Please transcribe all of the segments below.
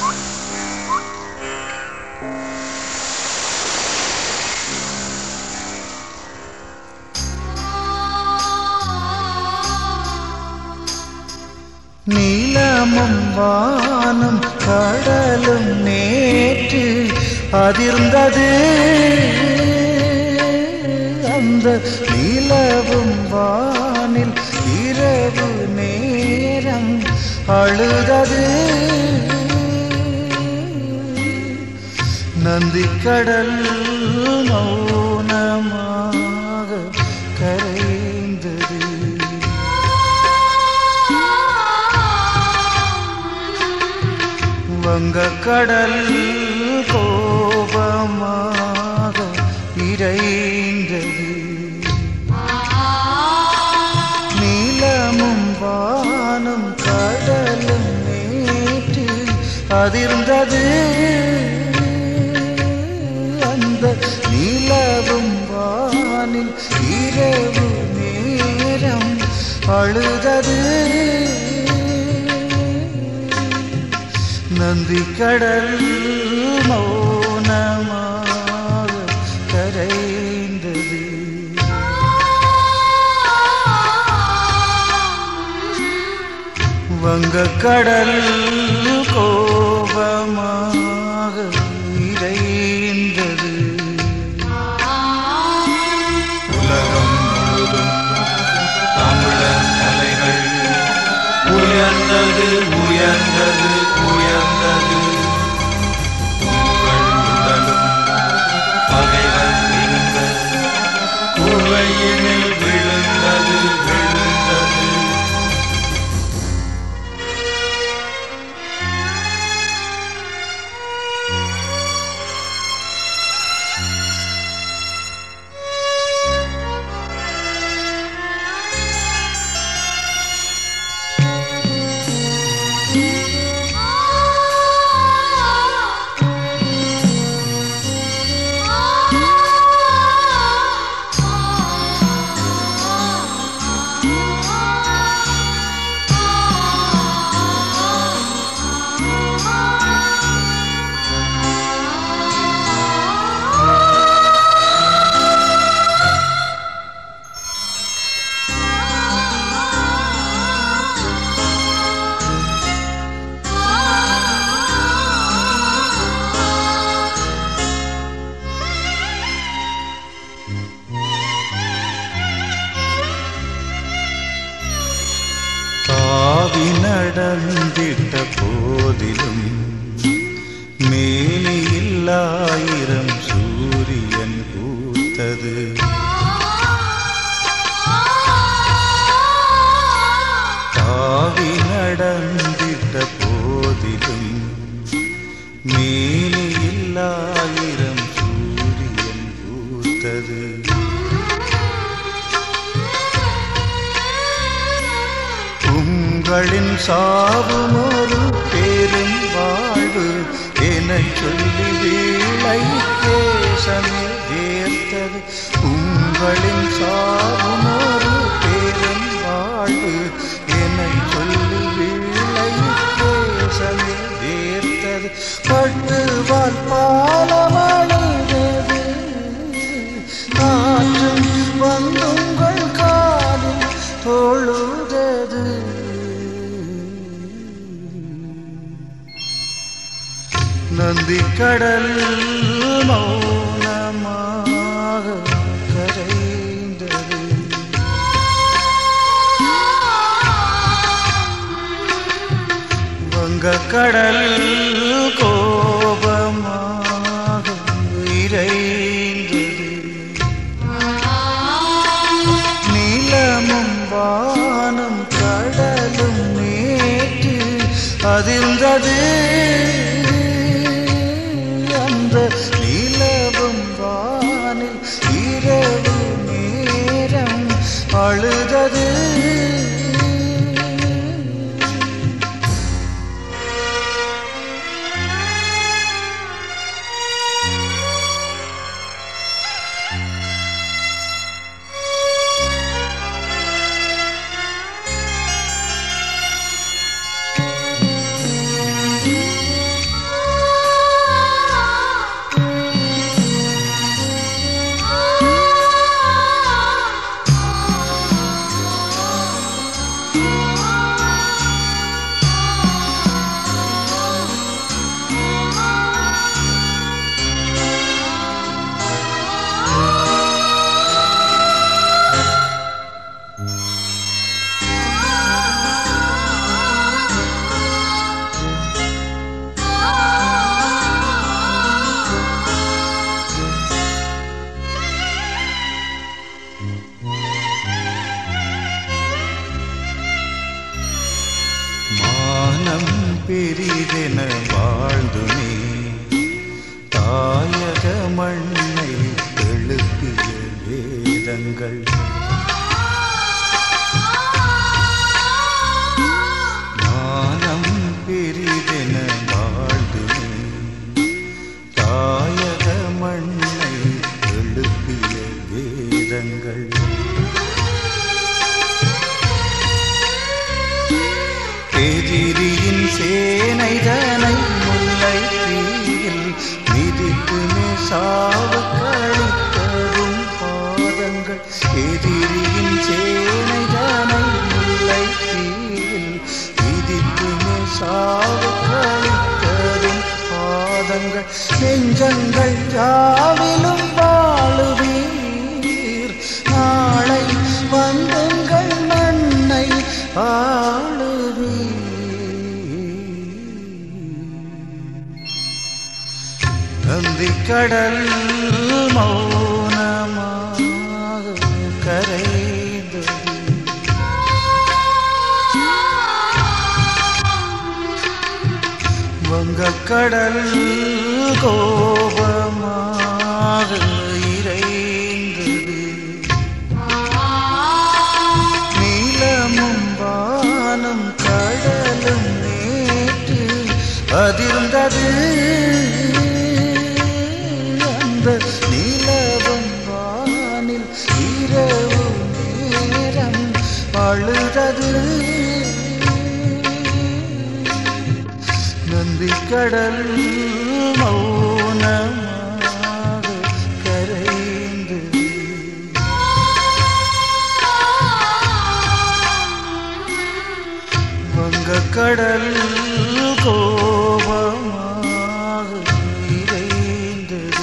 நீலமும் வானம் கடலும் நேற்று அதிர்ந்தது அந்த நிலவும் வானில் இரவு நேரம் அழுதது நந்திக்கடல் மௌனமாக கரைந்தது வங்கக்கடல் கோபமாக இறைந்தது நீலமும் வானும் கடலும் நேற்று அதிர்ந்தது அந்த நிலவும் வானில் இரவு நேரம் அழுதது நந்தி கடல் மௌனமாக கரைந்தது வங்கக்கடல் கோபமாக இறைந்தது உலகம் முழுதும் தமிழர் கலைகள் உயர்ந்தது உயர்ந்தது உயர்ந்தது உங்கள் உடலும் பகைவர் இருந்த குவையினில் விழுந்தது விழுந்தது தாவி நடந்திட்ட போதிலும் மேலில்லாயிரம் சூரியன் பூத்தது தாவி நடந்திட்ட போதிலும் மேலில்லாயிரம் சூரியன் பூத்தது உங்களின் சாவும் ஒரு பெரும் வாழ்வு என சொல்லி வீழை தேசமே வேர்த்தது உங்களின் சாவும் ஒரு பெரும் வாழ்வு என சொல்லி வீழை தேசமே வேர்த்தது பட்டுவால் பாலமடைந்தது காற்றும் வந்துங்கள் காலில் தொழுதது நந்தி கடல் மௌனமாக கரைந்தது வங்கக்கடல் கோபமாக இறைந்தது நீலமும் வானம் கடலும் நேற்று அதிர்ந்தது அந்த நிலவும் வானில் இரவு நேரம் அழுதது பெரிதென வாழ்ந்துமே தாயக மண்ணை எழுப்பிய வேதங்கள் மானம் பெரிதென வாழ்ந்துமே தாயக மண்ணை எழுப்பிய வேதங்கள் எதிரியின் சேனைதனை முல்லை தீயில் மிதித்து சாவு கழித்ததும் பாதங்கள் எதிரியின் சேனைதனை முல்லை தீயில் மிதித்து சாவு கழித்ததும் பாதங்கள் நெஞ்சங்கள் யாவிலும் வாழுவீர் நாளை வந்துங்கள் மண்ணை ஆளுவீர் நந்தி கடல் மௌனமாக கரைந்தது வங்கக்கடல் கோபமாக இறைந்தது நீலமும் வானம் கடலும் நேற்று அதிர்ந்தது அந்த நீலவும் வானில் இரவு நேரம் அழுதது நந்தி கடல் மௌனமாக கரைந்தது வங்கக்கடல் கோபமாக இறைந்தது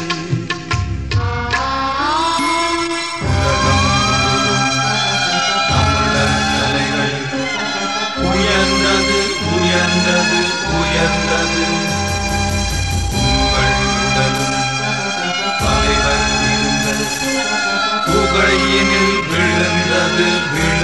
தமிழர் தலைகள் உயர்ந்தது உயர்ந்தது உயர்ந்தது உங்கள் உடலும் பகைவர் இருந்தது புகையினில் விழுந்தது விழுந்தது